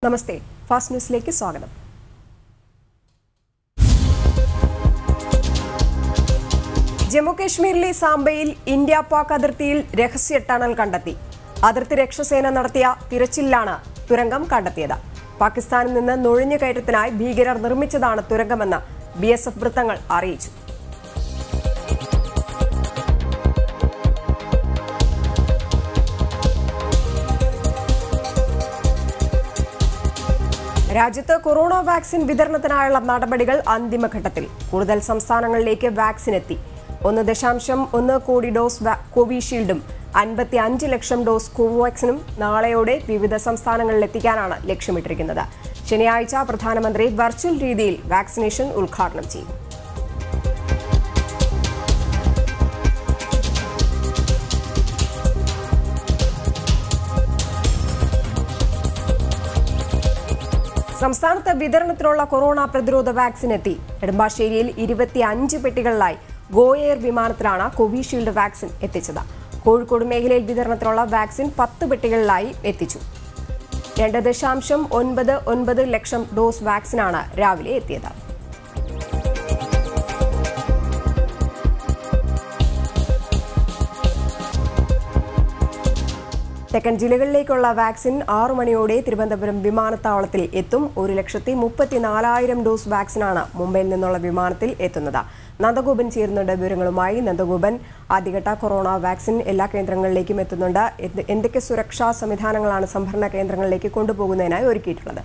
നമസ്തേ fast ന്യൂസിലേക്ക് സ്വാഗതം ജമ്മു കശ്മീരിലെ സാംബയിൽ ഇന്ത്യ പാക് അതിർത്തിയിൽ രഹസ്യ ടണൽ കണ്ടെത്തി അതിർത്തി രക്ഷസേന നടത്തിയ തിരച്ചിലിലാണ് തുരങ്കം കണ്ടെത്തിയത് പാകിസ്ഥാനിൽ നിന്ന് നുഴഞ്ഞുകയറ്റത്തിനായി ഭീകരർ നിർമ്മിച്ചതാണ് തുരങ്കമെന്ന് ബി എസ് എഫ് വൃത്തങ്ങൾ അറിയിച്ചു രാജ്യത്ത് കൊറോണ വാക്സിൻ വിതരണത്തിനായുള്ള നടപടികൾ അന്തിമഘട്ടത്തിൽ കൂടുതൽ സംസ്ഥാനങ്ങളിലേക്ക് വാക്സിൻ എത്തി ഒന്ന് ദശാംശം ഒന്ന് കോടി ഡോസ് വാ- കോവിഷീൽഡും അൻപത്തി അഞ്ച് ലക്ഷം ഡോസ് കോവാക്സിനും നാളെയോടെ വിവിധ സംസ്ഥാനങ്ങളിൽ എത്തിക്കാനാണ് ലക്ഷ്യമിട്ടിരിക്കുന്നത് ശനിയാഴ്ച പ്രധാനമന്ത്രി വെർച്വൽ രീതിയിൽ വാക്സിനേഷൻ ഉദ്ഘാടനം ചെയ്യും സംസ്ഥാനത്ത് വിതരണത്തിനുള്ള കൊറോണ പ്രതിരോധ വാക്സിൻ എത്തി നെടുമ്പാശ്ശേരിയിൽ ഇരുപത്തി അഞ്ച് പെട്ടികളിലായി ഗോ എയർ വിമാനത്തിലാണ് കോവിഷീൽഡ് വാക്സിൻ എത്തിച്ചത് കോഴിക്കോട് മേഖലയിൽ വിതരണത്തിനുള്ള വാക്സിൻ പത്ത് പെട്ടികളിലായി എത്തിച്ചു രണ്ട് ദശാംശം ഒൻപത് ഒൻപത് ലക്ഷം ഡോസ് വാക്സിനാണ് രാവിലെ എത്തിയത് തെക്കൻ ജില്ലകളിലേക്കുള്ള വാക്സിൻ ആറു മണിയോടെ തിരുവനന്തപുരം വിമാനത്താവളത്തിൽ എത്തും ഒരു ലക്ഷത്തി മുപ്പത്തിനാലായിരം ഡോസ് വാക്സിനാണ് മുംബൈയിൽ നിന്നുള്ള വിമാനത്തിൽ എത്തുന്നത് നന്ദഗോപൻ ചേരുന്നുണ്ട് വിവരങ്ങളുമായി നന്ദഗോപൻ ആദ്യഘട്ട കൊറോണ വാക്സിൻ എല്ലാ കേന്ദ്രങ്ങളിലേക്കും എത്തുന്നുണ്ട് എന്ത് എന്തൊക്കെ സുരക്ഷാ സംവിധാനങ്ങളാണ് സംഭരണ കേന്ദ്രങ്ങളിലേക്ക് കൊണ്ടുപോകുന്നതിനായി ഒരുക്കിയിട്ടുള്ളത്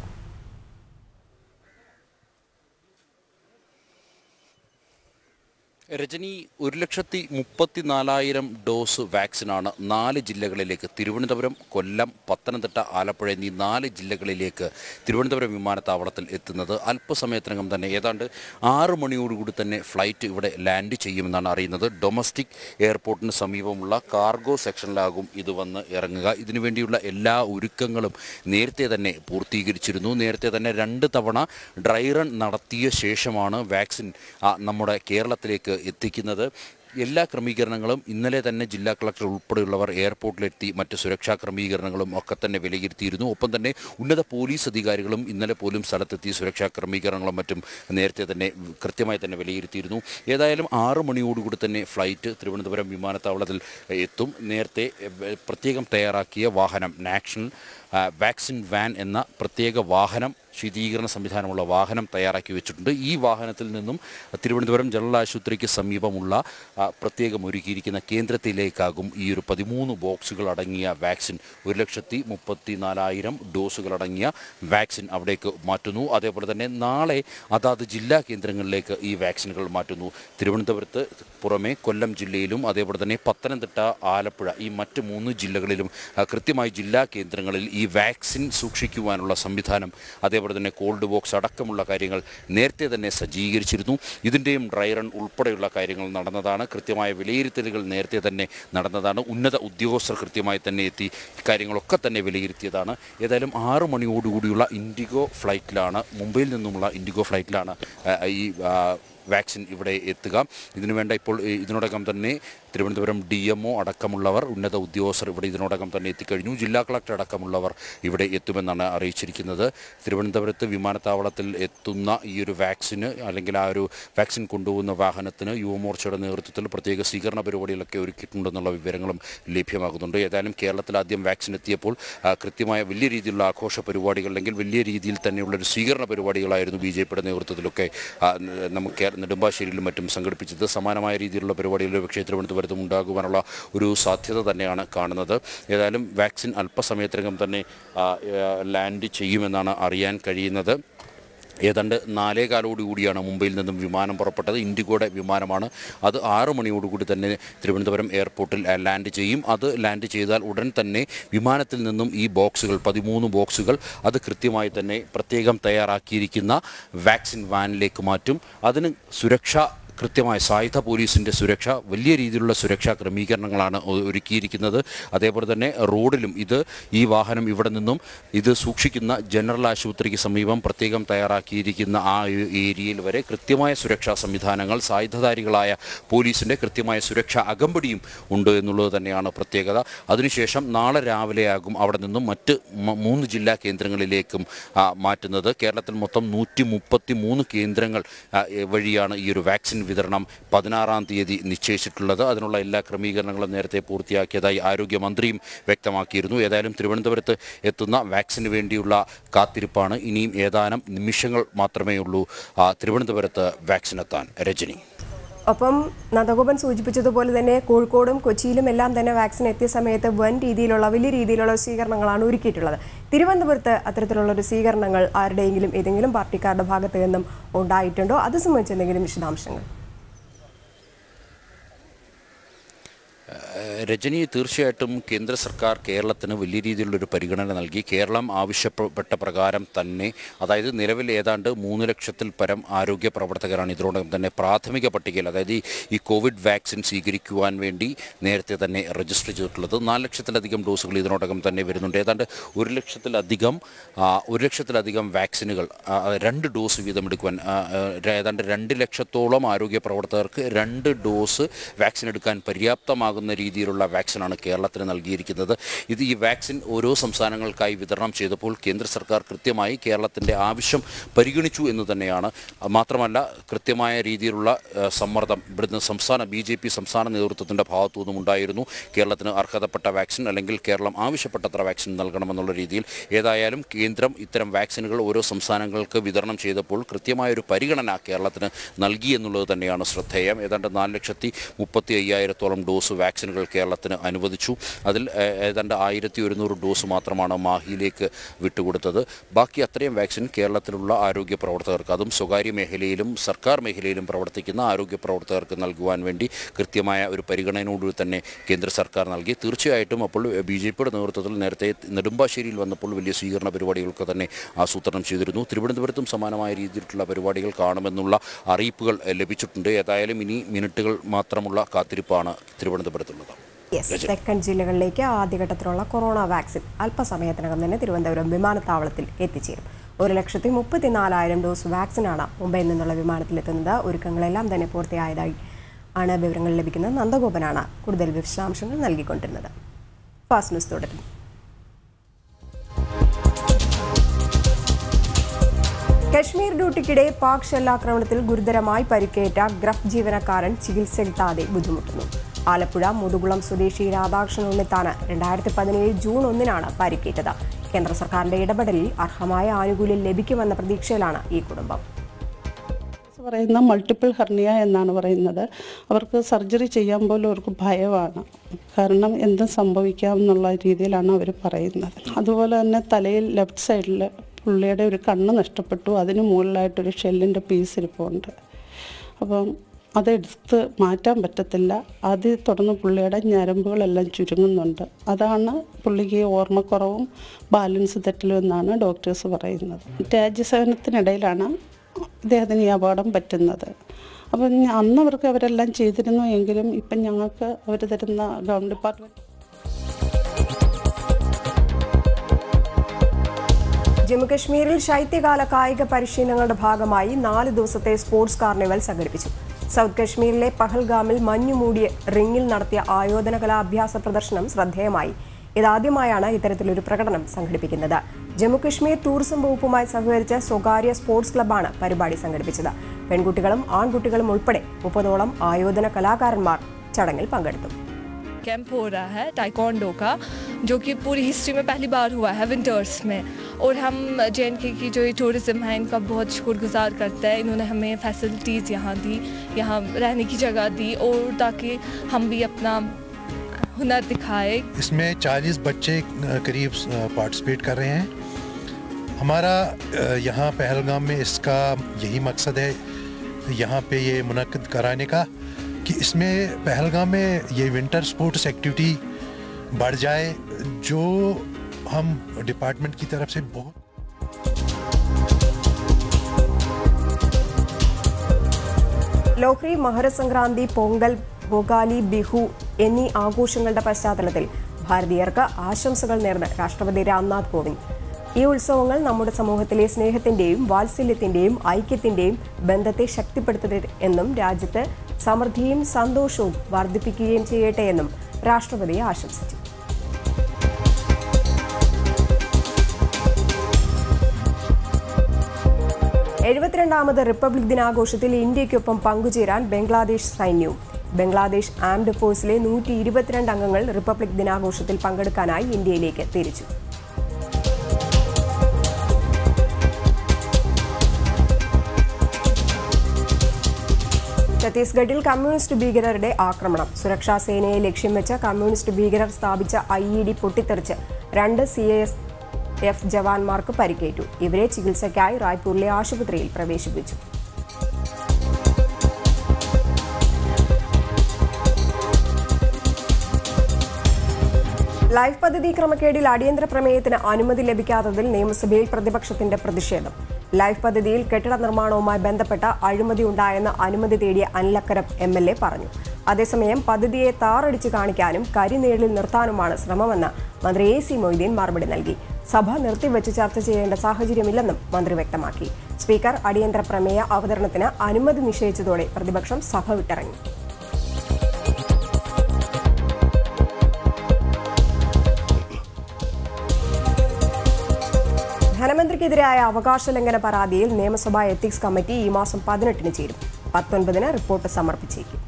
രജനി ഒരു ലക്ഷത്തി മുപ്പത്തിനാലായിരം ഡോസ് വാക്സിനാണ് നാല് ജില്ലകളിലേക്ക് തിരുവനന്തപുരം കൊല്ലം പത്തനംതിട്ട ആലപ്പുഴ എന്നീ നാല് ജില്ലകളിലേക്ക് തിരുവനന്തപുരം വിമാനത്താവളത്തിൽ എത്തുന്നത് അല്പസമയത്തിനകം തന്നെ ഏതാണ്ട് ആറ് മണിയോടുകൂടി തന്നെ ഫ്ലൈറ്റ് ഇവിടെ ലാൻഡ് ചെയ്യുമെന്നാണ് അറിയുന്നത് ഡൊമസ്റ്റിക് എയർപോർട്ടിന് സമീപമുള്ള കാർഗോ സെക്ഷനിലാകും ഇത് വന്ന് ഇറങ്ങുക ഇതിനുവേണ്ടിയുള്ള എല്ലാ ഒരുക്കങ്ങളും നേരത്തെ തന്നെ പൂർത്തീകരിച്ചിരുന്നു നേരത്തെ തന്നെ രണ്ട് തവണ ഡ്രൈ റൺ നടത്തിയ ശേഷമാണ് വാക്സിൻ ആ, നമ്മുടെ കേരളത്തിലേക്ക് എത്തിക്കുന്നത് എല്ലാ ക്രമീകരണങ്ങളും ഇന്നലെ തന്നെ ജില്ലാ കളക്ടർ ഉൾപ്പെടെയുള്ളവർ എയർപോർട്ടിലെത്തി മറ്റ് സുരക്ഷാ ക്രമീകരണങ്ങളും ഒക്കെ തന്നെ വിലയിരുത്തിയിരുന്നു ഒപ്പം തന്നെ ഉന്നത പോലീസ് അധികാരികളും ഇന്നലെ പോലും സ്ഥലത്തെത്തി സുരക്ഷാ ക്രമീകരണങ്ങളും മറ്റും നേരത്തെ തന്നെ കൃത്യമായി തന്നെ വിലയിരുത്തിയിരുന്നു ഏതായാലും ആറ് മണിയോടുകൂടി തന്നെ ഫ്ലൈറ്റ് തിരുവനന്തപുരം വിമാനത്താവളത്തിൽ എത്തും നേരത്തെ എ, പ്രത്യേകം തയ്യാറാക്കിയ വാഹനം നാഷണൽ ആ, വാക്സിൻ വാൻ എന്ന പ്രത്യേക വാഹനം ശീതീകരണ സംവിധാനമുള്ള വാഹനം തയ്യാറാക്കി വെച്ചിട്ടുണ്ട് ഈ വാഹനത്തിൽ നിന്നും തിരുവനന്തപുരം ജനറൽ ആശുപത്രിക്ക് സമീപമുള്ള ആ, പ്രത്യേകം ഒരുക്കിയിരിക്കുന്ന കേന്ദ്രത്തിലേക്കാകും ഈ ഒരു പതിമൂന്ന് ബോക്സുകൾ അടങ്ങിയ വാക്സിൻ ഒരു ലക്ഷത്തി മുപ്പത്തി നാലായിരം ഡോസുകൾ അടങ്ങിയ വാക്സിൻ അവിടേക്ക് മാറ്റുന്നു അതേപോലെ തന്നെ നാളെ അതാത് ജില്ലാ കേന്ദ്രങ്ങളിലേക്ക് ഈ വാക്സിനുകൾ മാറ്റുന്നു തിരുവനന്തപുരത്ത് പുറമെ കൊല്ലം ജില്ലയിലും അതേപോലെ തന്നെ പത്തനംതിട്ട ആലപ്പുഴ ഈ മറ്റ് മൂന്ന് ജില്ലകളിലും ആ, കൃത്യമായി ജില്ലാ കേന്ദ്രങ്ങളിൽ ഈ വാക്സിൻ സൂക്ഷിക്കുവാനുള്ള സംവിധാനം അതേപോലെ തന്നെ കോൾഡ് ബോക്സ് അടക്കമുള്ള കാര്യങ്ങൾ നേരത്തെ തന്നെ സജ്ജീകരിച്ചിരുന്നു ഇതിൻ്റെയും ഡ്രൈ റൺ ഉൾപ്പെടെയുള്ള കാര്യങ്ങൾ നടന്നതാണ് കൃത്യമായ വിലയിരുത്തലുകൾ നേരത്തെ തന്നെ നടന്നതാണ് ഉന്നത ഉദ്യോഗസ്ഥർ കൃത്യമായി തന്നെ എത്തി കാര്യങ്ങളൊക്കെ തന്നെ വിലയിരുത്തിയതാണ് ഏതായാലും ആറ് മണിയോടുകൂടിയുള്ള ഇൻഡിഗോ ഫ്ലൈറ്റിലാണ് മുംബൈയിൽ നിന്നുമുള്ള ഇൻഡിഗോ ഫ്ലൈറ്റിലാണ് ആ, ഈ ആ, വാക്സിൻ ഇവിടെ എത്തുക ഇതിനു വേണ്ട ഇപ്പോൾ ഈ ഇതിനോടകം തന്നെ തിരുവനന്തപുരം ഡി എം ഒ അടക്കമുള്ളവർ ഉന്നത ഉദ്യോഗസ്ഥർ ഇവിടെ ഇതിനോടകം തന്നെ എത്തിക്കഴിഞ്ഞു ജില്ലാ കളക്ടർ അടക്കമുള്ളവർ ഇവിടെ എത്തുമെന്നാണ് അറിയിച്ചിരിക്കുന്നത് തിരുവനന്തപുരത്ത് വിമാനത്താവളത്തിൽ എത്തുന്ന ഈ ഒരു വാക്സിന് അല്ലെങ്കിൽ ആ ഒരു വാക്സിൻ കൊണ്ടുപോകുന്ന വാഹനത്തിന് യുവമോർച്ചയുടെ നേതൃത്വത്തിൽ പ്രത്യേക സ്വീകരണ പരിപാടികളൊക്കെ ഒരുക്കിയിട്ടുണ്ടെന്നുള്ള വിവരങ്ങളും ലഭ്യമാകുന്നുണ്ട് ഏതായാലും കേരളത്തിൽ ആദ്യം വാക്സിൻ എത്തിയപ്പോൾ ആ, കൃത്യമായ വലിയ രീതിയിലുള്ള ആഘോഷ പരിപാടികൾ അല്ലെങ്കിൽ വലിയ രീതിയിൽ തന്നെയുള്ള ഒരു സ്വീകരണ പരിപാടികളായിരുന്നു ബി ജെ പിയുടെ നേതൃത്വത്തിലൊക്കെ ആ, നമുക്ക് നെടുമ്പാശ്ശേരിയിലും മറ്റും സംഘടിപ്പിച്ചത് സമാനമായ രീതിയിലുള്ള പരിപാടികൾ പക്ഷേ തിരുവനന്തപുരത്തും ഉണ്ടാകുവാനുള്ള ഒരു സാധ്യത തന്നെയാണ് കാണുന്നത് ഏതായാലും വാക്സിൻ അല്പസമയത്തിനകം തന്നെ ആ, ആ, ലാൻഡ് ചെയ്യുമെന്നാണ് അറിയാൻ കഴിയുന്നത് ഏതാണ്ട് നാലേ കാലോടുകൂടിയാണ് മുംബൈയിൽ നിന്നും വിമാനം പുറപ്പെട്ടത് ഇൻഡിഗോയുടെ വിമാനമാണ് അത് ആറ് മണിയോടുകൂടി തന്നെ തിരുവനന്തപുരം എയർപോർട്ടിൽ ആ, ലാൻഡ് ചെയ്യും അത് ലാൻഡ് ചെയ്താൽ ഉടൻ തന്നെ വിമാനത്തിൽ നിന്നും ഈ ബോക്സുകൾ പതിമൂന്ന് ബോക്സുകൾ അത് കൃത്യമായി തന്നെ പ്രത്യേകം തയ്യാറാക്കിയിരിക്കുന്ന വാക്സിൻ വാനിലേക്ക് മാറ്റും അതിന് സുരക്ഷാ കൃത്യമായ സായുധ പോലീസിൻ്റെ സുരക്ഷ വലിയ രീതിയിലുള്ള സുരക്ഷാ ക്രമീകരണങ്ങളാണ് ഒ- ഒരുക്കിയിരിക്കുന്നത് അതേപോലെ തന്നെ റോഡിലും ഇത് ഈ വാഹനം ഇവിടെ നിന്നും ഇത് സൂക്ഷിക്കുന്ന ജനറൽ ആശുപത്രിക്ക് സമീപം പ്രത്യേകം തയ്യാറാക്കിയിരിക്കുന്ന ആ ഒരു ഏരിയയിൽ വരെ കൃത്യമായ സുരക്ഷാ സംവിധാനങ്ങൾ സായുധധാരികളായ പോലീസിൻ്റെ കൃത്യമായ സുരക്ഷാ അകമ്പടിയും ഉണ്ട് എന്നുള്ളത് തന്നെയാണ് പ്രത്യേകത അതിനുശേഷം നാളെ രാവിലെയാകും അവിടെ നിന്നും മറ്റ് മ- മൂന്ന് ജില്ലാ കേന്ദ്രങ്ങളിലേക്കും ആ, മാറ്റുന്നത് കേരളത്തിൽ മൊത്തം നൂറ്റി മുപ്പത്തി മൂന്ന് കേന്ദ്രങ്ങൾ ആ, എ, വഴിയാണ് ഈ ഒരു വാക്സിൻ വിതരണം പതിനാറാം തീയതി നിശ്ചയിച്ചിട്ടുള്ളത് അതിനുള്ള എല്ലാ ക്രമീകരണങ്ങളും നേരത്തെ പൂർത്തിയാക്കിയതായി ആരോഗ്യമന്ത്രിയും വ്യക്തമാക്കിയിരുന്നു ഏതായാലും തിരുവനന്തപുരത്ത് എത്തുന്ന വാക്സിന് വേണ്ടിയുള്ള കാത്തിരിപ്പാണ് ഇനിയും ഏതാനും നിമിഷങ്ങൾ മാത്രമേ ഉള്ളൂ ആ, തിരുവനന്തപുരത്ത് വാക്സിൻ എത്താൻ രജനി ഒപ്പം നന്ദഗോപൻ സൂചിപ്പിച്ചതുപോലെ തന്നെ കോഴിക്കോടും കൊച്ചിയിലും എല്ലാം തന്നെ വാക്സിൻ എത്തിയ സമയത്ത് വൻ രീതിയിലുള്ള വലിയ രീതിയിലുള്ള സ്വീകരണങ്ങളാണ് ഒരുക്കിയിട്ടുള്ളത് തിരുവനന്തപുരത്ത് അത്തരത്തിലുള്ള ഒരു സ്വീകരണങ്ങൾ ആരുടെയെങ്കിലും ഏതെങ്കിലും പാർട്ടിക്കാരുടെ ഭാഗത്ത് നിന്നും ഉണ്ടായിട്ടുണ്ടോ അത് സംബന്ധിച്ച് എന്തെങ്കിലും വിശദാംശങ്ങൾ ഏഹ് രജനി തീർച്ചയായിട്ടും കേന്ദ്ര സർക്കാർ കേരളത്തിന് വലിയ രീതിയിലുള്ളൊരു പരിഗണന നൽകി കേരളം ആവശ്യപ്പെട്ട പ്രകാരം തന്നെ അതായത് നിലവിൽ ഏതാണ്ട് മൂന്ന് ലക്ഷത്തിൽ പരം ആരോഗ്യ പ്രവർത്തകരാണ് ഇതിനോടകം തന്നെ പ്രാഥമിക പട്ടികയിൽ അതായത് ഈ- ഈ കോവിഡ് വാക്സിൻ സ്വീകരിക്കുവാൻ വേണ്ടി നേരത്തെ തന്നെ രജിസ്റ്റർ ചെയ്തിട്ടുള്ളത് നാല് ലക്ഷത്തിലധികം ഡോസുകൾ ഇതിനോടകം തന്നെ വരുന്നുണ്ട് ഏതാണ്ട് ഒരു ലക്ഷത്തിലധികം ആ, ഒരു ലക്ഷത്തിലധികം വാക്സിനുകൾ ആ, രണ്ട് ഡോസ് വീതം എടുക്കുവാൻ ആ, ആ, ഏതാണ്ട് രണ്ട് ലക്ഷത്തോളം ആരോഗ്യ പ്രവർത്തകർക്ക് രണ്ട് ഡോസ് വാക്സിൻ എടുക്കാൻ പര്യാപ്തമാകുന്ന രീതിയിലുള്ള വാക്സിനാണ് കേരളത്തിന് നൽകിയിരിക്കുന്നത് ഇത് ഈ വാക്സിൻ ഓരോ സംസ്ഥാനങ്ങൾക്കായി വിതരണം ചെയ്തപ്പോൾ കേന്ദ്ര സർക്കാർ കൃത്യമായി കേരളത്തിൻ്റെ ആവശ്യം പരിഗണിച്ചു എന്ന് തന്നെയാണ് മാത്രമല്ല കൃത്യമായ രീതിയിലുള്ള ആ, സമ്മർദ്ദം ഇവിടുന്ന് സംസ്ഥാന ബി ജെ പി സംസ്ഥാന നേതൃത്വത്തിൻ്റെ ഭാഗത്തു നിന്നും ഉണ്ടായിരുന്നു കേരളത്തിന് അർഹതപ്പെട്ട വാക്സിൻ അല്ലെങ്കിൽ കേരളം ആവശ്യപ്പെട്ടത്ര വാക്സിൻ നൽകണമെന്നുള്ള രീതിയിൽ ഏതായാലും കേന്ദ്രം ഇത്തരം വാക്സിനുകൾ ഓരോ സംസ്ഥാനങ്ങൾക്ക് വിതരണം ചെയ്തപ്പോൾ കൃത്യമായൊരു പരിഗണന കേരളത്തിന് നൽകി എന്നുള്ളത് തന്നെയാണ് ശ്രദ്ധേയം ഏതാണ്ട് നാല് ലക്ഷത്തി മുപ്പത്തി അയ്യായിരത്തോളം ഡോസ് വാക്സിനുകൾ കേരളത്തിന് അനുവദിച്ചു അതിൽ ഏഹ്, ഏതാണ്ട് ആയിരത്തി ഒരുന്നൂറ് ഡോസ് മാത്രമാണ് മാഹിയിലേക്ക് വിട്ടുകൊടുത്തത് ബാക്കി അത്രയും വാക്സിൻ കേരളത്തിലുള്ള ആരോഗ്യ പ്രവർത്തകർക്ക് അതും സ്വകാര്യ മേഖലയിലും സർക്കാർ മേഖലയിലും പ്രവർത്തിക്കുന്ന ആരോഗ്യ പ്രവർത്തകർക്ക് നൽകുവാൻ വേണ്ടി കൃത്യമായ ഒരു പരിഗണനയോട് തന്നെ കേന്ദ്ര സർക്കാർ നൽകി തീർച്ചയായിട്ടും അപ്പോൾ ബി ജെ പിയുടെ നേതൃത്വത്തിൽ നേരത്തെ നെടുമ്പാശ്ശേരിയിൽ വന്നപ്പോൾ വലിയ സ്വീകരണ പരിപാടികൾക്ക് തന്നെ ആസൂത്രണം ചെയ്തിരുന്നു തിരുവനന്തപുരത്തും സമാനമായ രീതിയിലുള്ള പരിപാടികൾ കാണുമെന്നുള്ള അറിയിപ്പുകൾ ഏഹ്, ലഭിച്ചിട്ടുണ്ട് ഏതായാലും ഇനി മിനിറ്റുകൾ മാത്രമുള്ള കാത്തിരിപ്പാണ് തിരുവനന്തപുരത്തുള്ളത് യെസ് തെക്കൻ ജില്ലകളിലേക്ക് ആദ്യഘട്ടത്തിലുള്ള കൊറോണ വാക്സിൻ അല്പസമയത്തിനകം തന്നെ തിരുവനന്തപുരം വിമാനത്താവളത്തിൽ എത്തിച്ചേരും ഒരു ലക്ഷത്തി മുപ്പത്തിനാലായിരം ഡോസ് വാക്സിനാണ് മുംബൈയിൽ നിന്നുള്ള വിമാനത്തിലെത്തുന്നത് ഒരുക്കങ്ങളെല്ലാം തന്നെ പൂർത്തിയായതായി ആണ് വിവരങ്ങൾ ലഭിക്കുന്നത് നന്ദഗോപനാണ് കൂടുതൽ വിശദാംശങ്ങൾ നൽകിക്കൊണ്ടിരുന്നത് ഫാസ്റ്റ് ന്യൂസ് തുടരുന്നു കശ്മീർ ഡ്യൂട്ടിക്കിടെ പാക് ഷെല്ലാക്രമണത്തിൽ ഗുരുതരമായി പരിക്കേറ്റ ഗ്രഫ് ജീവനക്കാരൻ ചികിത്സ കിട്ടാതെ ബുദ്ധിമുട്ടുന്നു ആലപ്പുഴ മുതുകുളം സ്വദേശി രാധാകൃഷ്ണൻ ഉണ്ണിത്താണ് രണ്ടായിരത്തി പതിനേഴ് ജൂൺ ഒന്നിനാണ് പരിക്കേറ്റത് കേന്ദ്ര സർക്കാരിന്റെ ഇടപെടലിൽ അർഹമായ ആനുകൂല്യം ലഭിക്കുമെന്ന പ്രതീക്ഷയിലാണ് ഈ കുടുംബം പറയുന്ന മൾട്ടിപ്പിൾ ഹെർണിയ എന്നാണ് പറയുന്നത് അവർക്ക് സർജറി ചെയ്യാൻ പോലും അവർക്ക് ഭയമാണ് കാരണം എന്തും സംഭവിക്കാം എന്നുള്ള രീതിയിലാണ് അവർ പറയുന്നത് അതുപോലെ തന്നെ തലയിൽ ലെഫ്റ്റ് സൈഡിൽ പുള്ളിയുടെ ഒരു കണ്ണ് നഷ്ടപ്പെട്ടു അതിന് മുകളിലായിട്ടൊരു ഷെല്ലിൻ്റെ പീസ് ഇരിപ്പുണ്ട് അപ്പം അതെടുത്ത് മാറ്റാൻ പറ്റത്തില്ല അത് തുടർന്ന് പുള്ളിയുടെ ഞരമ്പുകളെല്ലാം ചുരുങ്ങുന്നുണ്ട് അതാണ് പുള്ളിക്ക് ഓർമ്മക്കുറവും ബാലൻസ് തെറ്റലും എന്നാണ് ഡോക്ടേഴ്സ് പറയുന്നത് രാജ്യസേവനത്തിനിടയിലാണ് ഇദ്ദേഹത്തിന് ഈ അപകടം പറ്റുന്നത് അപ്പം ഞ- അന്ന് അവർക്ക് അവരെല്ലാം ചെയ്തിരുന്നു എങ്കിലും ഇപ്പം ഞങ്ങൾക്ക് അവർ തരുന്ന ഗവൺമെൻറ് ഡിപ്പാർട്ട്മെൻറ്റ് ജമ്മുകശ്മീരിൽ ശൈത്യകാല കായിക പരിശീലനങ്ങളുടെ ഭാഗമായി നാല് ദിവസത്തെ സ്പോർട്സ് കാർണിവൽ സംഘടിപ്പിച്ചു സൗത്ത് കശ്മീരിലെ പഹൽഗാമിൽ മഞ്ഞുമൂടിയ റിങ്ങിൽ നടത്തിയ ആയോധന കലാഭ്യാസ പ്രദർശനം ശ്രദ്ധേയമായി ഇതാദ്യമായാണ് ഇത്തരത്തിലൊരു പ്രകടനം സംഘടിപ്പിക്കുന്നത് ജമ്മുകശ്മീർ ടൂറിസം വകുപ്പുമായി സഹകരിച്ച സ്വകാര്യ സ്പോർട്സ് ക്ലബ്ബാണ് പരിപാടി സംഘടിപ്പിച്ചത് പെൺകുട്ടികളും ആൺകുട്ടികളും ഉൾപ്പെടെ മുപ്പതോളം ആയോധന കലാകാരന്മാർ ചടങ്ങിൽ പങ്കെടുത്തു कैंप हो रहा है टाइकोंडो का जो कि पूरी हिस्ट्री में पहली बार हुआ है विंटर्स में और हम जे की जो ये टूरिज़्म है इनका बहुत शुक्रगुजार करते हैं इन्होंने हमें फैसिलिटीज़ यहाँ दी यहाँ रहने की जगह दी और ताकि हम भी अपना हुनर दिखाए इसमें 40 बच्चे अ, करीब पार्टिसिपेट कर रहे हैं हमारा अ, यहाँ पहलगाम में इसका यही मकसद है यहाँ पे ये मुनद कराने का कि इसमें पहलगाम में ये विंटर स्पोर्ट्स एक्टिविटी बढ़ जाए जो हम डिपार्टमेंट की तरफ से बहुत ലോഹ്രി മകരസംക്രാന്തി പൊങ്കൽ ഭോഗാലി ബിഹു എന്നീ ആഘോഷങ്ങളുടെ പശ്ചാത്തലത്തിൽ ഭാരതീയർക്ക് ആശംസകൾ നേർന്ന് രാഷ്ട്രപതി രാംനാഥ് കോവിന്ദ് ഈ ഉത്സവങ്ങൾ നമ്മുടെ സമൂഹത്തിലെ സ്നേഹത്തിന്റെയും വാത്സല്യത്തിന്റെയും ഐക്യത്തിന്റെയും ബന്ധത്തെ ശക്തിപ്പെടുത്തട്ടെ എന്നും രാജ്യത്ത് സമൃദ്ധിയും സന്തോഷവും വർദ്ധിപ്പിക്കുകയും ചെയ്യട്ടെ എന്നും രാഷ്ട്രപതി ആശംസിച്ചു എഴുപത്തിരണ്ടാമത് റിപ്പബ്ലിക് ദിനാഘോഷത്തിൽ ഇന്ത്യയ്ക്കൊപ്പം പങ്കുചേരാൻ ബംഗ്ലാദേശ് സൈന്യവും ബംഗ്ലാദേശ് ആംഡ് ഫോഴ്സിലെ നൂറ്റി ഇരുപത്തിരണ്ട് അംഗങ്ങൾ റിപ്പബ്ലിക് ദിനാഘോഷത്തിൽ പങ്കെടുക്കാനായി ഇന്ത്യയിലേക്ക് തിരിച്ചു ഛത്തീസ്ഗഡിൽ കമ്മ്യൂണിസ്റ്റ് ഭീകരരുടെ ആക്രമണം സുരക്ഷാ സേനയെ ലക്ഷ്യം വെച്ച കമ്മ്യൂണിസ്റ്റ് ഭീകരർ സ്ഥാപിച്ച ഐ ഇ ഡി പൊട്ടിത്തെറിച്ച് രണ്ട് സി എസ് എഫ് ജവാന്മാർക്ക് പരിക്കേറ്റു ഇവരെ ചികിത്സയ്ക്കായി റായ്പൂരിലെ ആശുപത്രിയിൽ പ്രവേശിപ്പിച്ചു ലൈഫ് പദ്ധതി ക്രമക്കേടിൽ അടിയന്തര പ്രമേയത്തിന് അനുമതി ലഭിക്കാത്തതിൽ നിയമസഭയിൽ പ്രതിപക്ഷത്തിന്റെ പ്രതിഷേധം ലൈഫ് പദ്ധതിയിൽ കെട്ടിട നിർമ്മാണവുമായി ബന്ധപ്പെട്ട അഴിമതി ഉണ്ടായെന്ന് അനുമതി തേടിയ അനിലക്കരം എം എൽ എ പറഞ്ഞു അതേസമയം പദ്ധതിയെ താറടിച്ചു കാണിക്കാനും കരിനേളിൽ നിർത്താനുമാണ് ശ്രമമെന്ന് മന്ത്രി എ സി മൊയ്തീൻ മറുപടി നൽകി സഭ നിർത്തിവെച്ച് ചർച്ച ചെയ്യേണ്ട സാഹചര്യമില്ലെന്നും മന്ത്രി വ്യക്തമാക്കി സ്പീക്കർ അടിയന്തര പ്രമേയ അവതരണത്തിന് അനുമതി നിഷേധിച്ചതോടെ പ്രതിപക്ഷം സഭ വിട്ടിറങ്ങി ധനമന്ത്രിക്കെതിരായ അവകാശ ലംഘന പരാതിയിൽ നിയമസഭാ എത്തിക്സ് കമ്മിറ്റി ഈ മാസം പതിനെട്ടിന് ചേരും പത്തൊൻപതിന് റിപ്പോർട്ട് സമർപ്പിച്ചേക്കും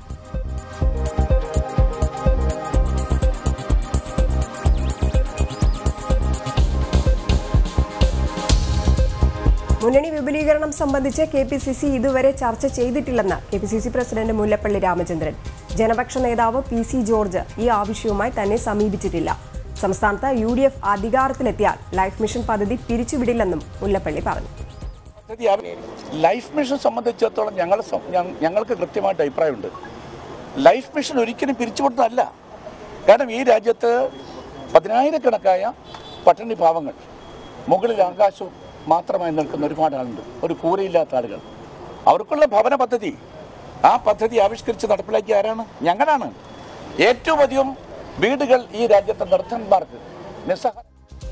മുന്നണി വിപുലീകരണം സംബന്ധിച്ച് കെ പി സി സി ഇതുവരെ ചർച്ച ചെയ്തിട്ടില്ലെന്ന് K P C C president Mullappally Ramachandran ജനപക്ഷ നേതാവ് പി സി ജോർജ് ഈ ആവശ്യവുമായി തന്നെ സമീപിച്ചിട്ടില്ല സംസ്ഥാനത്ത് യു ഡി എഫ് അധികാരത്തിലെത്തിയാൽ ലൈഫ് മിഷൻ പദ്ധതി പിരിച്ചുവിടില്ലെന്നും മുല്ലപ്പള്ളി പറഞ്ഞു പദ്ധതി അവ- ലൈഫ് മിഷൻ സംബന്ധിച്ചിടത്തോളം ഞങ്ങൾ സം- ഞ- ഞങ്ങൾക്ക് കൃത്യമായിട്ട് അഭിപ്രായമുണ്ട് ലൈഫ് മിഷൻ ഒരിക്കലും പിരിച്ചുവിടുന്നതല്ല കാരണം ഈ രാജ്യത്ത് പതിനായിരക്കണക്കായ പട്ടിണി പാവങ്ങൾ മുകളിൽ ആകാശവും മാത്രമായി നിൽക്കുന്ന ഒരുപാട് ആളുണ്ട് ഒരു കൂരയില്ലാത്ത ആളുകൾ അവർക്കുള്ള ഭവന പദ്ധതി ആ പദ്ധതി ആവിഷ്കരിച്ച് നടപ്പിലാക്കിയ ആരാണ് ഞങ്ങളാണ് ഏറ്റവും അധികം വീടുകൾ ഈ രാജ്യത്തെ നിർദ്ധന്മാർക്ക് നിസ്സഹായ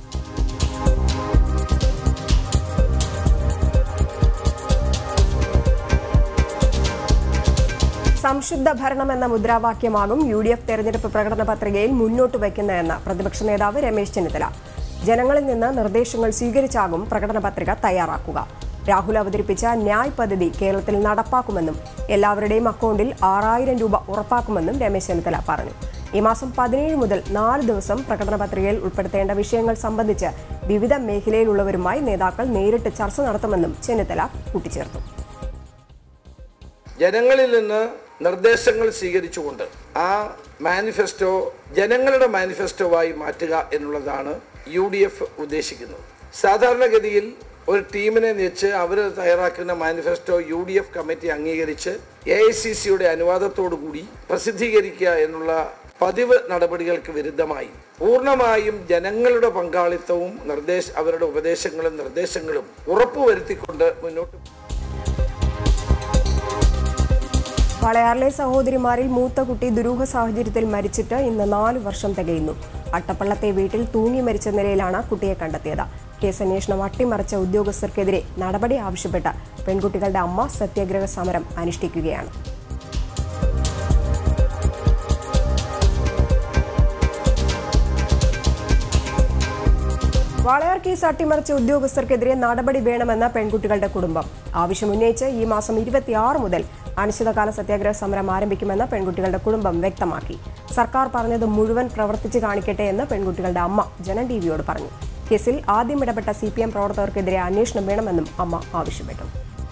സംശുദ്ധ ഭരണം എന്ന മുദ്രാവാക്യമാകും യു ഡി എഫ് തെരഞ്ഞെടുപ്പ് പ്രകടന പത്രികയിൽ മുന്നോട്ട് വയ്ക്കുന്നതെന്ന് പ്രതിപക്ഷ നേതാവ് രമേശ് ചെന്നിത്തല ജനങ്ങളിൽ നിന്ന് നിർദ്ദേശങ്ങൾ സ്വീകരിച്ചാകും പ്രകടന പത്രിക തയ്യാറാക്കുക രാഹുൽ അവതരിപ്പിച്ച ന്യായ് പദ്ധതി കേരളത്തിൽ നടപ്പാക്കുമെന്നും എല്ലാവരുടെയും അക്കൗണ്ടിൽ ആറായിരം രൂപ ഉറപ്പാക്കുമെന്നും രമേശ് ചെന്നിത്തല പറഞ്ഞു ഈ മാസം പതിനേഴ് മുതൽ നാല് ദിവസം പ്രകടന പത്രികയിൽ ഉൾപ്പെടുത്തേണ്ട വിഷയങ്ങൾ സംബന്ധിച്ച് വിവിധ മേഖലയിലുള്ളവരുമായി നേതാക്കൾ നേരിട്ട് ചർച്ച നടത്തുമെന്നും ചെന്നിത്തല കൂട്ടിച്ചേർത്തു ജനങ്ങളിൽ നിന്ന് നിർദ്ദേശങ്ങൾ സ്വീകരിച്ചുകൊണ്ട് ആ മാനിഫെസ്റ്റോ ജനങ്ങളുടെ മാനിഫെസ്റ്റോവായി മാറ്റുക എന്നുള്ളതാണ് യു ഡി എഫ് ഉദ്ദേശിക്കുന്നത് സാധാരണഗതിയിൽ ഒരു ടീമിനെ നിയച്ച് അവർ തയ്യാറാക്കുന്ന manifesto U D F committee അംഗീകരിച്ച് എ ഐ സി സിയുടെ അനുവാദത്തോടു കൂടി പ്രസിദ്ധീകരിക്കുക എന്നുള്ള പതിവ് നടപടികൾക്ക് വിരുദ്ധമായി പൂർണ്ണമായും ജനങ്ങളുടെ പങ്കാളിത്തവും നിർദ്ദേശ അവരുടെ ഉപദേശങ്ങളും നിർദ്ദേശങ്ങളും ഉറപ്പുവരുത്തിക്കൊണ്ട് മുന്നോട്ട് വളയാറിലെ സഹോദരിമാരിൽ മൂത്ത കുട്ടി ദുരൂഹ സാഹചര്യത്തിൽ മരിച്ചിട്ട് ഇന്ന് നാല് വർഷം തികയുന്നു അട്ടപ്പള്ളത്തെ വീട്ടിൽ തൂങ്ങി മരിച്ച നിലയിലാണ് കുട്ടിയെ കണ്ടെത്തിയത് കേസ് അന്വേഷണം അട്ടിമറിച്ച ഉദ്യോഗസ്ഥർക്കെതിരെ നടപടി ആവശ്യപ്പെട്ട് പെൺകുട്ടികളുടെ അമ്മ സത്യാഗ്രഹ സമരം അനുഷ്ഠിക്കുകയാണ് വാളയാർ കേസ് അട്ടിമറിച്ച ഉദ്യോഗസ്ഥർക്കെതിരെ നടപടി വേണമെന്ന പെൺകുട്ടികളുടെ കുടുംബം ആവശ്യമുന്നയിച്ച് ഈ മാസം ഇരുപത്തിയാറ് മുതൽ അനിശ്ചിതകാല സത്യാഗ്രഹ സമരം ആരംഭിക്കുമെന്ന് പെൺകുട്ടികളുടെ കുടുംബം വ്യക്തമാക്കി സർക്കാർ പറഞ്ഞത് മുഴുവൻ പ്രവർത്തിച്ച് കാണിക്കട്ടെ എന്ന് പെൺകുട്ടികളുടെ അമ്മ ജനം ടി വിയോട് പറഞ്ഞു കേസിൽ ആദ്യം ഇടപെട്ട സി പി എം പ്രവർത്തകർക്കെതിരെ അന്വേഷണം വേണമെന്നും അമ്മ ആവശ്യപ്പെട്ടു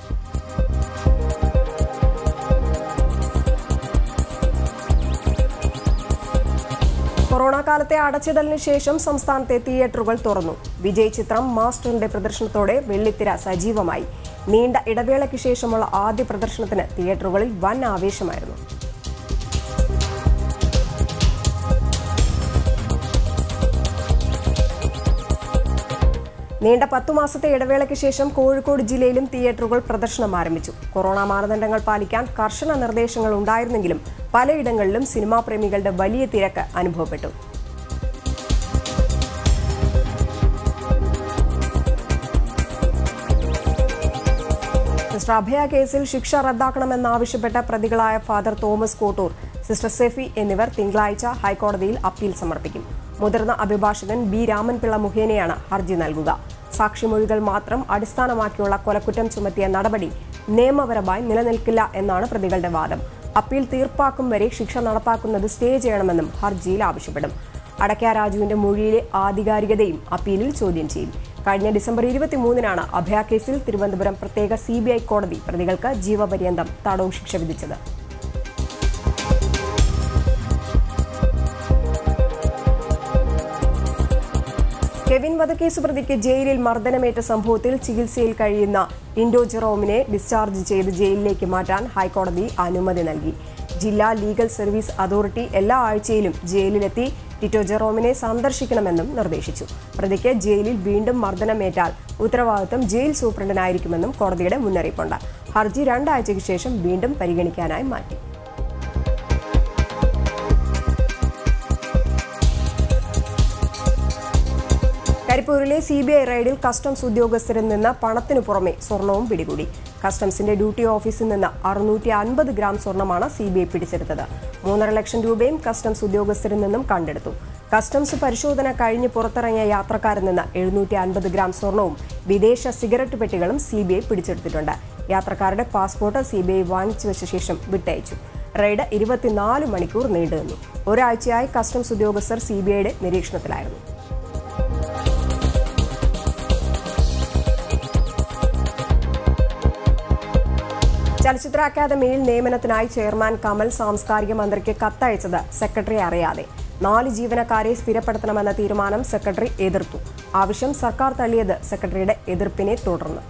കൊറോണ കാലത്തെ അടച്ചിടലിന് ശേഷം സംസ്ഥാനത്തെ തിയേറ്ററുകൾ തുറന്നു വിജയ് ചിത്രം മാസ്റ്ററിന്റെ പ്രദർശനത്തോടെ വെള്ളിത്തിര സജീവമായി നീണ്ട ഇടവേളയ്ക്ക് ശേഷമുള്ള ആദ്യ പ്രദർശനത്തിന് തിയേറ്ററുകളിൽ വൻ ആവേശമായിരുന്നു നീണ്ട പത്തു മാസത്തെ ഇടവേളയ്ക്ക് ശേഷം കോഴിക്കോട് ജില്ലയിലും തിയേറ്ററുകൾ പ്രദർശനം ആരംഭിച്ചു കൊറോണ മാനദണ്ഡങ്ങൾ പാലിക്കാൻ കർശന നിർദ്ദേശങ്ങൾ ഉണ്ടായിരുന്നെങ്കിലും പലയിടങ്ങളിലും സിനിമാ പ്രേമികളുടെ വലിയ തിരക്ക് അനുഭവപ്പെട്ടു സിസ്റ്റർ അഭയ കേസിൽ ശിക്ഷ റദ്ദാക്കണമെന്നാവശ്യപ്പെട്ട പ്രതികളായ father Thomas Kottoor sister Sephy എന്നിവർ തിങ്കളാഴ്ച ഹൈക്കോടതിയിൽ അപ്പീൽ സമർപ്പിക്കും മുതിർന്ന അഭിഭാഷകൻ ബി രാമൻപിള്ള മുഖേനയാണ് ഹർജി നൽകുക സാക്ഷിമൊഴികൾ മാത്രം അടിസ്ഥാനമാക്കിയുള്ള കൊലക്കുറ്റം ചുമത്തിയ നടപടി നിയമപരമായി നിലനിൽക്കില്ല എന്നാണ് പ്രതികളുടെ വാദം അപ്പീൽ തീർപ്പാക്കും വരെ ശിക്ഷ നടപ്പാക്കുന്നത് സ്റ്റേ ചെയ്യണമെന്നും ഹർജിയിൽ ആവശ്യപ്പെടും അടയ്ക്ക രാജുവിന്റെ മൊഴിയിലെ ആധികാരികതയും അപ്പീലിൽ ചോദ്യം ചെയ്യും കഴിഞ്ഞ ഡിസംബർ ഇരുപത്തിമൂന്നിനാണ് അഭയ കേസിൽ തിരുവനന്തപുരം പ്രത്യേക സി കോടതി പ്രതികൾക്ക് ജീവപര്യന്തം തടവ് ശിക്ഷ വിധിച്ചത് കെവിൻ വധക്കേസ് പ്രതിക്ക് ജയിലിൽ മർദ്ദനമേറ്റ സംഭവത്തിൽ ചികിത്സയിൽ കഴിയുന്ന ഇൻഡോ ജെറോമിനെ ഡിസ്ചാർജ് ചെയ്ത് ജയിലിലേക്ക് മാറ്റാൻ ഹൈക്കോടതി അനുമതി നൽകി ജില്ലാ ലീഗൽ സർവീസ് അതോറിറ്റി എല്ലാ ആഴ്ചയിലും ജയിലിലെത്തി ടിറ്റോ ജെറോമിനെ സന്ദർശിക്കണമെന്നും നിർദ്ദേശിച്ചു പ്രതിക്ക് ജയിലിൽ വീണ്ടും മർദ്ദനമേറ്റാൽ ഉത്തരവാദിത്തം ജയിൽ സൂപ്രണ്ടിനായിരിക്കുമെന്നും കോടതിയുടെ മുന്നറിയിപ്പുണ്ട് ഹർജി രണ്ടാഴ്ചയ്ക്ക് ശേഷം വീണ്ടും പരിഗണിക്കാനായി മാറ്റി കരിപ്പൂരിലെ സി ബി ഐ റെയ്ഡിൽ കസ്റ്റംസ് ഉദ്യോഗസ്ഥരിൽ നിന്ന് പണത്തിനു പുറമെ സ്വർണവും പിടികൂടി കസ്റ്റംസിന്റെ ഡ്യൂട്ടി ഓഫീസിൽ നിന്ന് അറുന്നൂറ്റി അൻപത് ഗ്രാം സ്വർണമാണ് സി ബി ഐ പിടിച്ചെടുത്തത് മൂന്നര ലക്ഷം രൂപയും കസ്റ്റംസ് ഉദ്യോഗസ്ഥരിൽ നിന്നും കണ്ടെടുത്തു കസ്റ്റംസ് പരിശോധന കഴിഞ്ഞ് പുറത്തിറങ്ങിയ യാത്രക്കാരിൽ നിന്ന് എഴുന്നൂറ്റി അൻപത് ഗ്രാം സ്വർണവും വിദേശ സിഗരറ്റ് പെട്ടികളും സി ബി ഐ പിടിച്ചെടുത്തിട്ടുണ്ട് യാത്രക്കാരുടെ പാസ്പോർട്ട് സി ബി ഐ വാങ്ങിച്ചു വെച്ച ശേഷം വിട്ടയച്ചു റെയ്ഡ് ഇരുപത്തിനാല് മണിക്കൂർ നീണ്ടുനിന്നു ഒരാഴ്ചയായി കസ്റ്റംസ് ഉദ്യോഗസ്ഥർ സി ബി ഐയുടെ നിരീക്ഷണത്തിലായിരുന്നു ചലച്ചിത്ര അക്കാദമിയിൽ നിയമനത്തിനായി ചെയർമാൻ കമൽ സാംസ്കാരിക മന്ത്രിക്ക് കത്തയച്ചത് സെക്രട്ടറി അറിയാതെ നാല് ജീവനക്കാരെ സ്ഥിരപ്പെടുത്തണമെന്ന തീരുമാനം സെക്രട്ടറി എതിർത്തു ആവശ്യം സർക്കാർ തള്ളിയത് സെക്രട്ടറിയുടെ എതിർപ്പിനെ തുടർന്ന്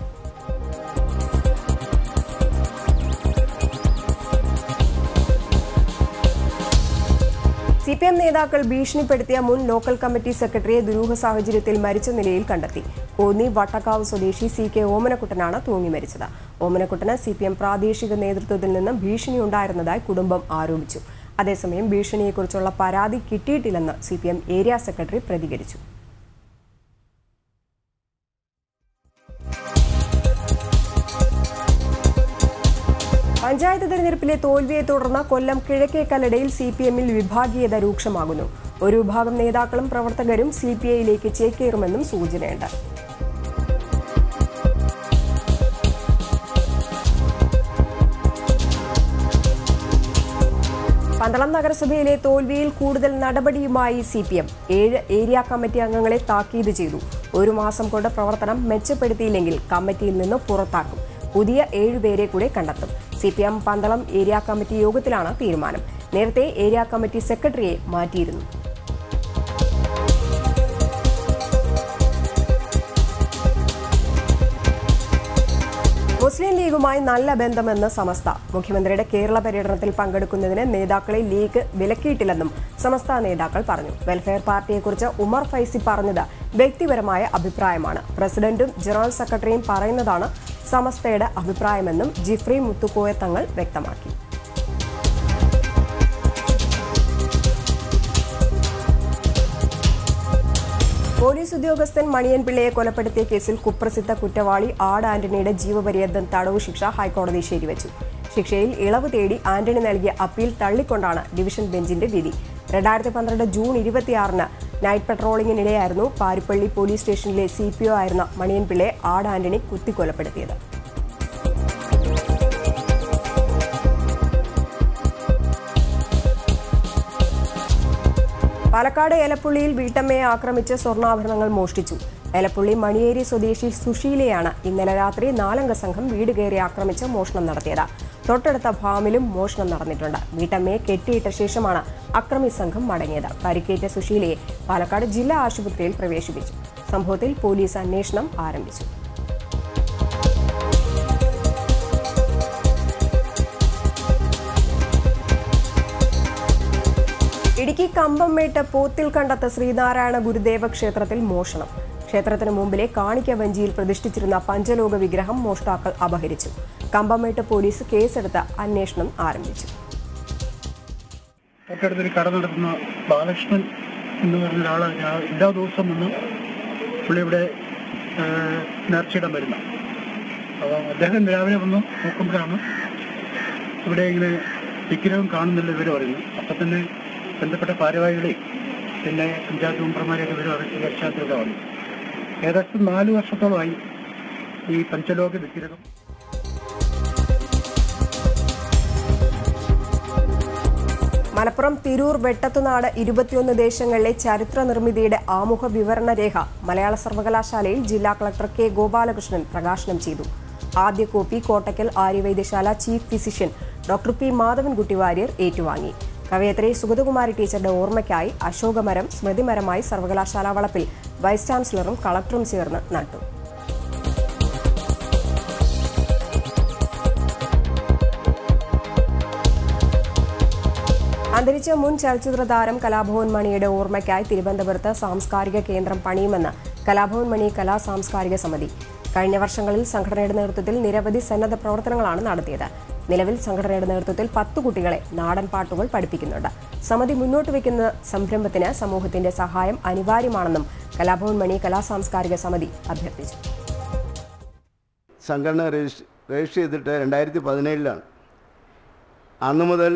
സി പി എം നേതാക്കൾ ഭീഷണിപ്പെടുത്തിയ മുൻ ലോക്കൽ കമ്മിറ്റി സെക്രട്ടറിയെ ദുരൂഹ സാഹചര്യത്തിൽ മരിച്ച നിലയിൽ കണ്ടെത്തി കോന്നി വട്ടക്കാവ് സ്വദേശി സി കെ ഓമനക്കുട്ടനാണ് തൂങ്ങി മരിച്ചത് ഓമനക്കുട്ടന് സി പി എം പ്രാദേശിക നേതൃത്വത്തിൽ നിന്നും ഭീഷണി ഉണ്ടായിരുന്നതായി കുടുംബം ആരോപിച്ചു അതേസമയം ഭീഷണിയെക്കുറിച്ചുള്ള പരാതി കിട്ടിയിട്ടില്ലെന്ന് C P M area secretary പ്രതികരിച്ചു പഞ്ചായത്ത് തെരഞ്ഞെടുപ്പിലെ തോൽവിയെ തുടർന്ന് കൊല്ലം കിഴക്കേ കല്ലടയിൽ സി പി എമ്മിൽ വിഭാഗീയത രൂക്ഷമാകുന്നു ഒരു വിഭാഗം നേതാക്കളും പ്രവർത്തകരും സി പി ഐയിലേക്ക് ചേക്കേറുമെന്നും സൂചനയുണ്ട് പന്തളം നഗരസഭയിലെ തോൽവിയിൽ കൂടുതൽ നടപടിയുമായി സി പി എം ഏഴ് ഏരിയ കമ്മിറ്റി അംഗങ്ങളെ താക്കീത് ചെയ്തു ഒരു മാസം കൊണ്ട് പ്രവർത്തനം മെച്ചപ്പെടുത്തിയില്ലെങ്കിൽ കമ്മിറ്റിയിൽ നിന്ന് പുറത്താക്കും പുതിയ ഏഴുപേരെ കൂടെ കണ്ടെത്തും C P M Pandalam area committee യോഗത്തിലാണ് തീരുമാനം നേരത്തെ ഏരിയ കമ്മിറ്റി സെക്രട്ടറിയെ മാറ്റിയിരുന്നു മുസ്ലിം ലീഗുമായി നല്ല ബന്ധമെന്ന് സമസ്ത മുഖ്യമന്ത്രിയുടെ കേരള പര്യടനത്തിൽ പങ്കെടുക്കുന്നതിന് നേതാക്കളെ ലീഗ് വിലക്കിയിട്ടില്ലെന്നും സമസ്ത നേതാക്കൾ പറഞ്ഞു വെൽഫെയർ പാർട്ടിയെക്കുറിച്ച് ഉമർ ഫൈസി പറഞ്ഞത് വ്യക്തിപരമായ അഭിപ്രായമാണ് പ്രസിഡന്റും ജനറൽ സെക്രട്ടറിയും പറയുന്നതാണ് സമസ്തയുടെ അഭിപ്രായമെന്നും ജിഫ്രി മുത്തുക്കോയ തങ്ങൾ വ്യക്തമാക്കി പോലീസ് ഉദ്യോഗസ്ഥൻ മണിയൻ പിള്ളയെ കൊലപ്പെടുത്തിയ കേസിൽ കുപ്രസിദ്ധ കുറ്റവാളി ആട് ആന്റണിയുടെ ജീവപര്യന്തം തടവ് ശിക്ഷ ഹൈക്കോടതി ശരിവച്ചു ശിക്ഷയിൽ ഇളവ് തേടി ആന്റണി നൽകിയ അപ്പീൽ തള്ളിക്കൊണ്ടാണ് ഡിവിഷൻ ബെഞ്ചിന്റെ വിധി രണ്ടായിരത്തി പന്ത്രണ്ട് ജൂൺ ഇരുപത്തിയാറിന് നൈറ്റ് പട്രോളിംഗിനിടെയായിരുന്നു പാരിപ്പള്ളി പോലീസ് സ്റ്റേഷനിലെ സി പി ഒ ആയിരുന്ന മണിയൻ പിള്ളയെ ആട് ആന്റണി കുത്തിക്കൊലപ്പെടുത്തിയത് പാലക്കാട് ഏലപ്പുള്ളിയിൽ വീട്ടമ്മയെ ആക്രമിച്ച് സ്വർണ്ണാഭരണങ്ങൾ മോഷ്ടിച്ചു ഏലപ്പുള്ളി മണിയേരി സ്വദേശി സുശീലയാണ് ഇന്നലെ രാത്രി നാലംഗ സംഘം വീട് കയറി ആക്രമിച്ച് മോഷണം നടത്തിയത് തൊട്ടടുത്ത ഫാമിലും മോഷണം നടന്നിട്ടുണ്ട് വീട്ടമ്മയെ കെട്ടിയിട്ട ശേഷമാണ് അക്രമി സംഘം മടങ്ങിയത് പരിക്കേറ്റ സുശീലയെ പാലക്കാട് ജില്ലാ ആശുപത്രിയിൽ പ്രവേശിപ്പിച്ചു സംഭവത്തിൽ പോലീസ് അന്വേഷണം ആരംഭിച്ചു ഇടുക്കി കമ്പംമേട്ട് പോത്തിൽ കണ്ടത്ത് ശ്രീനാരായണ ഗുരുദേവ ക്ഷേത്രത്തിൽ മോഷണം ക്ഷേത്രത്തിന് മുമ്പിലെ കാണിക്ക വഞ്ചിയിൽ പ്രതിഷ്ഠിച്ചിരുന്ന പഞ്ചലോക വിഗ്രഹം മോഷ്ടാക്കൾ അപഹരിച്ചു കമ്പമേട്ട് പോലീസ് കേസെടുത്ത് അന്വേഷണം ആരംഭിച്ചു തൊട്ടടുത്തൊരു കട നടത്തുന്ന ബാലകൃഷ്ണൻ എന്ന് പറഞ്ഞ ഒരാൾ ഞാൻ എല്ലാ ദിവസവും വന്ന് പുള്ളി ഇവിടെ ആ, നേർച്ചയിടാൻ വരുന്ന അപ്പോൾ അദ്ദേഹം രാവിലെ വന്ന് നോക്കുമ്പോഴാണ് ഇവിടെ ഇങ്ങനെ വിഗ്രഹം കാണുന്നില്ല ഇവർ പറയുന്നു അപ്പം തന്നെ ബന്ധപ്പെട്ട ഭാരവാഹികളെയും പിന്നെ പഞ്ചായത്ത് മെമ്പർമാരെയൊക്കെ ഇവർ അറിയിച്ച് പശ്ചാത്തലം വന്നു ഏകദേശം നാല് വർഷത്തോളമായി ഈ പഞ്ചലോക വിഗ്രഹം മലപ്പുറം തിരൂർ വെട്ടത്തുനാട് ഇരുപത്തിയൊന്ന് ദേശങ്ങളിലെ ചരിത്ര നിർമ്മിതിയുടെ ആമുഖ വിവരണ രേഖ മലയാള സർവകലാശാലയിൽ ജില്ലാ കളക്ടർ കെ ഗോപാലകൃഷ്ണൻ പ്രകാശനം ചെയ്തു ആദ്യ copy Kottakkal Arya Vaidya Sala chief physician doctor P Madhavankutty Warrier ഏറ്റുവാങ്ങി കവയത്രി സുഗതകുമാരി ടീച്ചറുടെ ഓർമ്മയ്ക്കായി അശോകമരം സ്മൃതിമരമായി സർവകലാശാല വളപ്പിൽ വൈസ് ചാൻസലറും കളക്ടറും ചേർന്ന് നട്ടു അന്തരിച്ച മുൻ ചലച്ചിത്ര താരം കലാഭവൻ മണിയുടെ ഓർമ്മയ്ക്കായി തിരുവനന്തപുരത്ത് സാംസ്കാരിക കേന്ദ്രം പണിയുമെന്ന് കലാഭവൻ മണി കലാ സാംസ്കാരിക സമിതി കഴിഞ്ഞ വർഷങ്ങളിൽ സംഘടനയുടെ നേതൃത്വത്തിൽ നിരവധി സന്നദ്ധ പ്രവർത്തനങ്ങളാണ് നടത്തിയത് നിലവിൽ സംഘടനയുടെ നേതൃത്വത്തിൽ പത്ത് കുട്ടികളെ നാടൻ പാട്ടുകൾ പഠിപ്പിക്കുന്നുണ്ട് സമിതി മുന്നോട്ട് വയ്ക്കുന്ന സംരംഭത്തിന് സമൂഹത്തിന്റെ സഹായം അനിവാര്യമാണെന്നും കലാഭവൻ മണി കലാ സാംസ്കാരിക സമിതി അഭ്യർത്ഥിച്ചു സംഘടന രജിസ്റ്റർ രജിസ്റ്റർ ചെയ്തിട്ട് രണ്ടായിരത്തി പതിനേഴിലാണ് അന്നു മുതൽ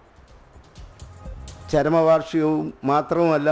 ചരമവാർഷികവും മാത്രവുമല്ല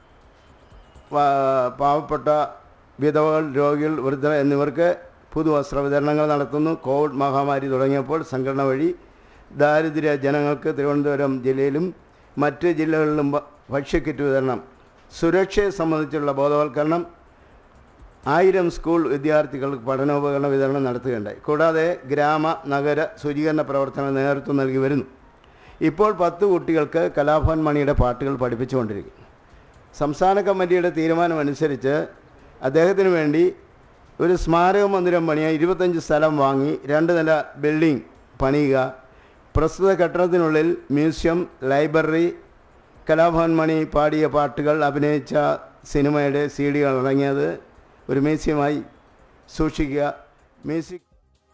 പാ- പാവപ്പെട്ട വിധവകൾ രോഗികൾ വൃദ്ധർ എന്നിവർക്ക് പുതുവസ്ത്ര വിതരണങ്ങൾ നടത്തുന്നു കോവിഡ് മഹാമാരി തുടങ്ങിയപ്പോൾ സംഘടന വഴി ദാരിദ്ര്യ ജനങ്ങൾക്ക് തിരുവനന്തപുരം ജില്ലയിലും മറ്റ് ജില്ലകളിലും ഭ- ഭക്ഷ്യക്കിറ്റ് വിതരണം സുരക്ഷയെ സംബന്ധിച്ചുള്ള ബോധവൽക്കരണം ആയിരം സ്കൂൾ വിദ്യാർത്ഥികൾക്ക് പഠനോപകരണ വിതരണം നടത്തുകയുണ്ടായി കൂടാതെ ഗ്രാമ നഗര ശുചീകരണ പ്രവർത്തന നേതൃത്വം നൽകി വരുന്നു ഇപ്പോൾ പത്ത് കുട്ടികൾക്ക് കലാഭവൻ മണിയുടെ പാട്ടുകൾ പഠിപ്പിച്ചുകൊണ്ടിരിക്കും സംസ്ഥാന കമ്മിറ്റിയുടെ തീരുമാനമനുസരിച്ച് അദ്ദേഹത്തിന് വേണ്ടി ഒരു സ്മാരക മന്ദിരം പണിയാൻ ഇരുപത്തഞ്ച് സ്ഥലം വാങ്ങി രണ്ട് നില ബിൽഡിംഗ് പണിയുക പ്രസ്തുത കെട്ടിടത്തിനുള്ളിൽ മ്യൂസിയം ലൈബ്രറി കലാഭവൻ മണി പാടിയ പാട്ടുകൾ അഭിനയിച്ച സിനിമയുടെ സി ഡികൾ അടങ്ങിയത് ഒരു മ്യൂസിയമായി സൂക്ഷിക്കുക മ്യൂസിക്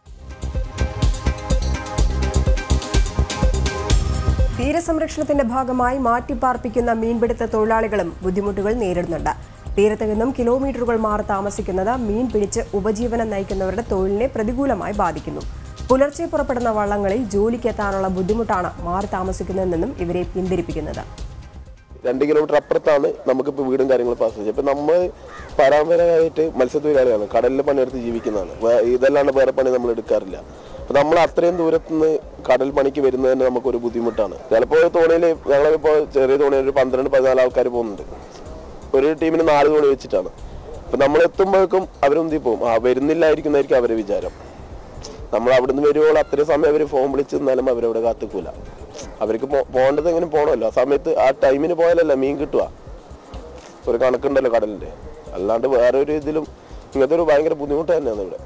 തീരസംരക്ഷണത്തിന്റെ ഭാഗമായി മാറ്റിപ്പാർപ്പിക്കുന്ന മീൻപിടുത്ത തൊഴിലാളികളും ബുദ്ധിമുട്ടുകൾ നേരിടുന്നുണ്ട് തീരത്ത് നിന്നും കിലോമീറ്ററുകൾ മാറി താമസിക്കുന്നത് മീൻ പിടിച്ച് ഉപജീവനം നയിക്കുന്നവരുടെ തൊഴിലിനെ പ്രതികൂലമായി ബാധിക്കുന്നു പുലർച്ചെ പുറപ്പെടുന്ന വള്ളങ്ങളിൽ ജോലിക്കെത്താനുള്ള ബുദ്ധിമുട്ടാണ് മാറി താമസിക്കുന്നതെന്നും ഇവരെ പിന്തിരിപ്പിക്കുന്നത് രണ്ട് കിലോമീറ്റർ അപ്പുറത്താണ് നമുക്കിപ്പോൾ വീടും കാര്യങ്ങളും പാസ് ചെയ്യുന്നത് ഇപ്പം നമ്മൾ പരമ്പരമായിട്ട് മത്സ്യത്തൊഴിലാളിയാണ് കടലിൽ പണിയെടുത്ത് ജീവിക്കുന്നതാണ് വേ- ഇതല്ലാണ്ട് വേറെ പണി നമ്മൾ എടുക്കാറില്ല അപ്പം നമ്മൾ അത്രയും ദൂരത്തുനിന്ന് കടൽ പണിക്ക് വരുന്നതിന് നമുക്കൊരു ബുദ്ധിമുട്ടാണ് ചിലപ്പോൾ തോണിയിൽ ഞങ്ങളിപ്പോൾ ചെറിയ തോണിയിൽ ഒരു പന്ത്രണ്ട് പതിനാല് ആൾക്കാർ പോകുന്നുണ്ട് ഒരു ടീമിന് നാല് തോണി വെച്ചിട്ടാണ് അപ്പം നമ്മൾ എത്തുമ്പോഴേക്കും അവരൊന്തി പോകും ആ വരുന്നില്ലായിരിക്കുന്നതായിരിക്കും അവരെ വിചാരം നമ്മൾ അവിടുന്ന് വരുവോളം അത്രയും സമയം അവർ ഫോൺ വിളിച്ച് നിന്നാലും അവരവിടെ കാത്തിക്കൂല അവർക്ക് പോ- പോകേണ്ടത് എങ്ങനെ പോകണമല്ലോ ആ സമയത്ത് ആ ടൈമിന് പോയാലല്ല മീൻ കിട്ടുക ഒരു കണക്കുണ്ടല്ലോ കടലിന്റെ അല്ലാണ്ട് വേറെ ഒരു ഇതിലും ഇങ്ങനത്തെ ഒരു ഭയങ്കര ബുദ്ധിമുട്ട് തന്നെയാണ് ഇവിടെ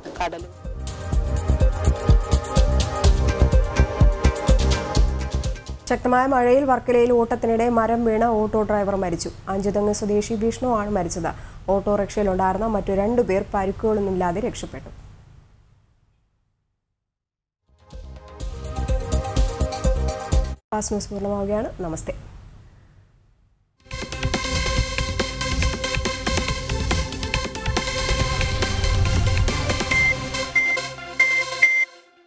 ശക്തമായ മഴയിൽ വർക്കലയിൽ ഓട്ടത്തിനിടെ മരം വീണ് ഓട്ടോ ഡ്രൈവർ മരിച്ചു അഞ്ചുതെങ്ങ് സ്വദേശി വിഷ്ണു ആണ് മരിച്ചത് ഓട്ടോറിക്ഷയിലുണ്ടായിരുന്ന മറ്റു രണ്ടുപേർ പരിക്കുകളൊന്നുമില്ലാതെ രക്ഷപ്പെട്ടു ഫാസ്റ്റ് ന്യൂസ് പൂർണ്ണമാവുകയാണ് നമസ്തേ